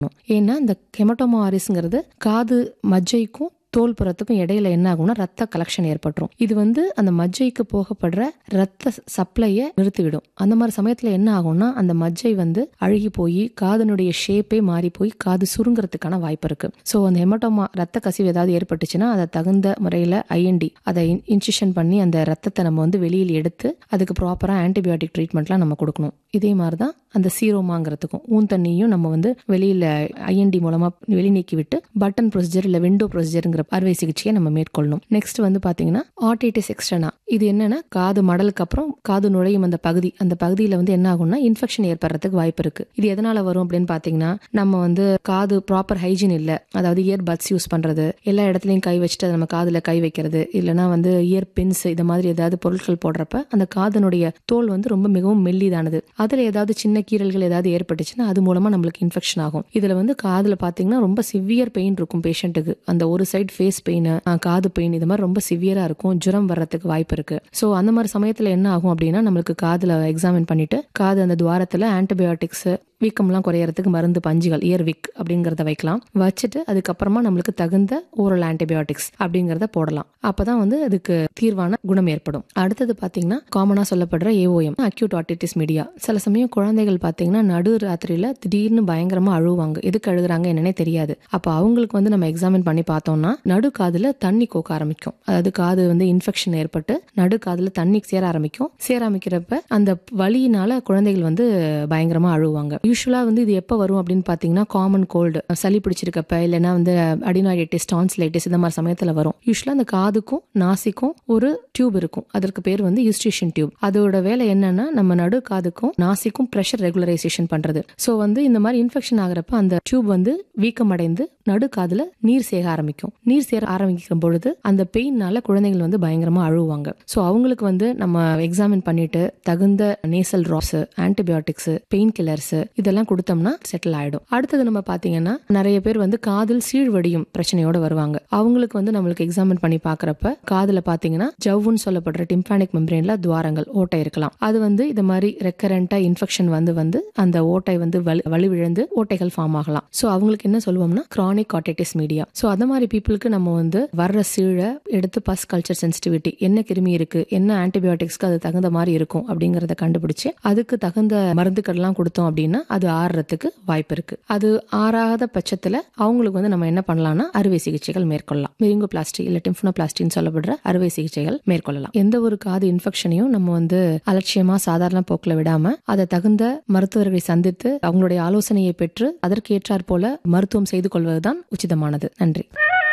ஏன்னா இந்த கெமட்டோமாரிஸ்ங்கிறது காது மஜ்ஜைக்கும் தோல் புறத்துக்கும் இடையில என்ன ஆகும்னா ரத்த கலெக்ஷன் ஏற்பட்டுரும் இது வந்து அந்த மஜ்ஜைக்கு போகப்படுற ரத்த சப்ளையை நிறுத்திவிடும் அந்த மாதிரி சமயத்துல என்ன ஆகும்னா அந்த மஜ்ஜை வந்து அழுகி போய் காதனுடைய ஷேப்பே மாறி போய் காது சுருங்குறதுக்கான வாய்ப்பு இருக்கு ஸோ அந்த ஹெமட்டோமா ரத்த கசிவு ஏதாவது ஏற்பட்டுச்சுன்னா அதை தகுந்த முறையில் ஐஎன்டி அதை இன்சிஷன் பண்ணி அந்த ரத்தத்தை நம்ம வந்து வெளியில் எடுத்து அதுக்கு ப்ராப்பராக ஆன்டிபயோட்டிக் ட்ரீட்மெண்ட்லாம் நம்ம கொடுக்கணும் இதே மாதிரி தான் அந்த சீரோமாங்கிறதுக்கும் ஊன் தண்ணியும் நம்ம வந்து வெளியில் ஐஎன்டி மூலமாக வெளி நீக்கி விட்டு பட்டன் ப்ரொசீஜர் இல்லை விண்டோ ப்ரொசீஜருங்கிற அறுவை சிகிச்சையை நம்ம மேற்கொள்ளணும் நெக்ஸ்ட் வந்து பார்த்தீங்கன்னா ஆர்டிடிஸ் எக்ஸ்டனா இது என்னன்னா காது மடலுக்கு அப்புறம் காது நுழையும் அந்த பகுதி அந்த பகுதியில் வந்து என்ன ஆகும்னா இன்ஃபெக்ஷன் ஏற்படுறதுக்கு வாய்ப்பு இருக்கு இது எதனால வரும் அப்படின்னு பார்த்தீங்கன்னா நம்ம வந்து காது ப்ராப்பர் ஹைஜீன் இல்லை அதாவது இயர் பட்ஸ் யூஸ் பண்றது எல்லா இடத்துலையும் கை வச்சுட்டு அதை நம்ம காதுல கை வைக்கிறது இல்லைன்னா வந்து இயர் பின்ஸ் இது மாதிரி ஏதாவது பொருட்கள் போடுறப்ப அந்த காதனுடைய தோல் வந்து ரொம்ப மிகவும் மெல்லிதானது அதுல ஏதாவது சின்ன கீறல்கள் ஏதாவது ஏற்பட்டுச்சுன்னா அது மூலமா நம்மளுக்கு இன்ஃபெக்ஷன் ஆகும் இதுல வந்து காதுல பாத்தீங்கன்னா ரொம்ப சிவியர் பெயின் இருக்கும் பேஷண்ட்டுக்கு அந்த ஒரு சைடு ஃபேஸ் பெயின் காது பெயின் இது மாதிரி ரொம்ப சிவியரா இருக்கும் ஜுரம் வர்றதுக்கு வாய்ப்பு இருக்கு ஸோ அந்த மாதிரி சமயத்துல என்ன ஆகும் அப்படின்னா நம்மளுக்கு காதுல எக்ஸாமின் பண்ணிட்டு காது அந்த துவாரத்துல ஆன்டிபயோட்டிக்ஸ் வீக்கம்லாம் குறையறதுக்கு மருந்து பஞ்சுகள் இயர் விக் அப்படிங்கிறத வைக்கலாம் வச்சுட்டு அதுக்கப்புறமா நம்மளுக்கு தகுந்த ஓரல் ஆன்டிபயோட்டிக்ஸ் அப்படிங்கிறத போடலாம் அப்பதான் வந்து அதுக்கு தீர்வான குணம் ஏற்படும் அடுத்தது பாத்தீங்கன்னா காமனா சொல்லப்படுற ஏஓஎம் அக்யூட் ஆட்டிட்டிஸ் மீடியா சில சமயம் குழந்தைகள் பாத்தீங்கன்னா நடு ராத்திரியில திடீர்னு பயங்கரமா அழுவாங்க எதுக்கு அழுகுறாங்க என்னன்னே தெரியாது அப்ப அவங்களுக்கு வந்து நம்ம எக்ஸாமின் பண்ணி பார்த்தோம்னா நடு காதுல தண்ணி கோக்க ஆரம்பிக்கும் அதாவது காது வந்து இன்ஃபெக்ஷன் ஏற்பட்டு நடு காதுல தண்ணி சேர ஆரம்பிக்கும் சேர ஆரம்பிக்கிறப்ப அந்த வலியினால குழந்தைகள் வந்து பயங்கரமா அழுவாங்க யூஸ்வலா வந்து இது எப்போ வரும் அப்படின்னு பார்த்தீங்கன்னா காமன் கோல்டு சளி பிடிச்சிருக்கப்ப இல்லைன்னா வந்து அடினாய்டிஸ் டான்ஸ்லைட்டிஸ் இந்த மாதிரி சமயத்தில் வரும் யூஸ்வலா அந்த காதுக்கும் நாசிக்கும் ஒரு டியூப் இருக்கும் அதற்கு பேர் வந்து யூஸ்டிஷன் டியூப் அதோட வேலை என்னன்னா நம்ம நடு காதுக்கும் நாசிக்கும் ப்ரெஷர் ரெகுலரைசேஷன் பண்றது ஸோ வந்து இந்த மாதிரி இன்ஃபெக்ஷன் ஆகுறப்ப அந்த டியூப் வந்து வீக்கம் அடைந்து நடு காதுல நீர் சேக ஆரம்பிக்கும் நீர் சேர ஆரம்பிக்கிற பொழுது அந்த பெயின்னால குழந்தைகள் வந்து பயங்கரமா அழுவாங்க ஸோ அவங்களுக்கு வந்து நம்ம எக்ஸாமின் பண்ணிட்டு தகுந்த nasal drops antibiotics pain killers இதெல்லாம் கொடுத்தோம்னா செட்டில் ஆயிடும் அடுத்தது நம்ம பாத்தீங்கன்னா நிறைய பேர் வந்து காதில் சீழ்வடியும் பிரச்சனையோட வருவாங்க அவங்களுக்கு வந்து நம்மளுக்கு எக்ஸாமின் பண்ணி பாக்குறப்ப காதுல பாத்தீங்கன்னா ஜவ்வுன்னு சொல்லப்படுற டிம்பானிக் மெம்பரேன்ல துவாரங்கள் ஓட்டை இருக்கலாம் அது வந்து இந்த மாதிரி ரெக்கரண்டா இன்ஃபெக்ஷன் வந்து வந்து அந்த ஓட்டை வந்து வலி வலிவிழந்து ஓட்டைகள் ஃபார்ம் ஆகலாம் ஸோ அவங்களுக்கு என்ன சொல்லுவோம்னா கிரானிக் ஆட்டிட்டிஸ் மீடியா ஸோ அந்த மாதிரி பீப்புளுக்கு நம்ம வந்து வர்ற சீழை எடுத்து பஸ் கல்ச்சர் சென்சிட்டிவிட்டி என்ன கிருமி இருக்கு என்ன ஆன்டிபயோட்டிக்ஸ்க்கு அது தகுந்த மாதிரி இருக்கும் அப்படிங்கறத கண்டுபிடிச்சு அதுக்கு தகுந்த மருந்துக்கள்லாம் கொடுத்தோம் அப்படின்னா அது ஆறுறதுக்கு வாய்ப்பு இருக்கு அது ஆறாத பட்சத்துல அவங்களுக்கு வந்து நம்ம என்ன பண்ணலாம்னா அறுவை சிகிச்சைகள் மேற்கொள்ளலாம் மெரிங்கோ பிளாஸ்டி இல்ல டிம்ஃபனோ பிளாஸ்டின்னு சொல்லப்படுற அறுவை சிகிச்சைகள் மேற்கொள்ளலாம் எந்த ஒரு காது இன்ஃபெக்ஷனையும் நம்ம வந்து அலட்சியமா சாதாரண போக்குல விடாம அதை தகுந்த மருத்துவர்களை சந்தித்து அவங்களுடைய ஆலோசனையை பெற்று அதற்கு ஏற்றாற் போல மருத்துவம் செய்து கொள்வதுதான் உச்சிதமானது நன்றி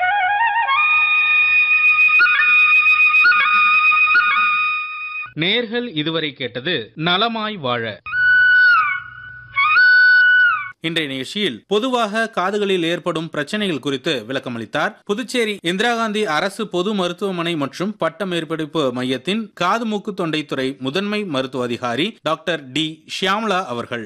நேர்கள் இதுவரை கேட்டது நலமாய் வாழ இன்றைய நிகழ்ச்சியில் பொதுவாக காதுகளில் ஏற்படும் பிரச்சனைகள் குறித்து விளக்கமளித்தார் புதுச்சேரி இந்திரா காந்தி அரசு பொது மருத்துவமனை மற்றும் பட்ட மேற்படிப்பு மையத்தின் காது மூக்கு தொண்டைத்துறை முதன்மை மருத்துவ அதிகாரி டாக்டர் டி ஷியாம்லா அவர்கள்